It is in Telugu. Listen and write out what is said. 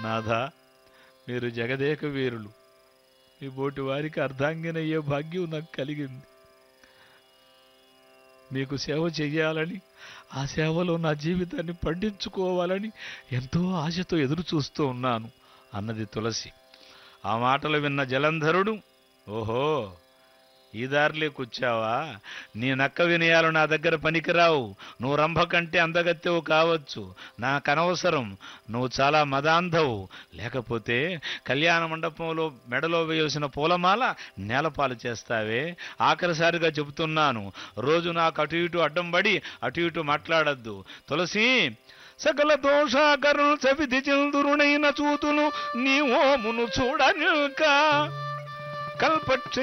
నాథా మీరు జగదేక వీరులు మీ బోటి వారికి అర్ధాంగినయ్యే భాగ్యం నాకు కలిగింది మీకు సేవ చెయ్యాలని ఆ సేవలో నా జీవితాన్ని పండించుకోవాలని ఎంతో ఆశతో ఎదురు చూస్తూ ఉన్నాను అన్నది తులసి ఆ మాటలు విన్న జలంధరుడు ఓహో ఈ దారిలో కూర్చావా నీ నక్క వినయాలు నా దగ్గర పనికిరావు నువ్వు రంభ కంటే అందగత్తెవు కావచ్చు నాకు అనవసరం నువ్వు చాలా మదాంధవు లేకపోతే కళ్యాణ మండపంలో మెడలో వేయాల్సిన పూలమాల నేలపాలు చేస్తావే ఆఖరిసారిగా చెబుతున్నాను రోజు నాకు అటు ఇటు అడ్డం పడి అటు ఇటు మాట్లాడద్దు తులసి సకల దోషాకరులు సవిధి చందురునైన చూతులు నీ ఓమును చూడనిక కల్పక్ష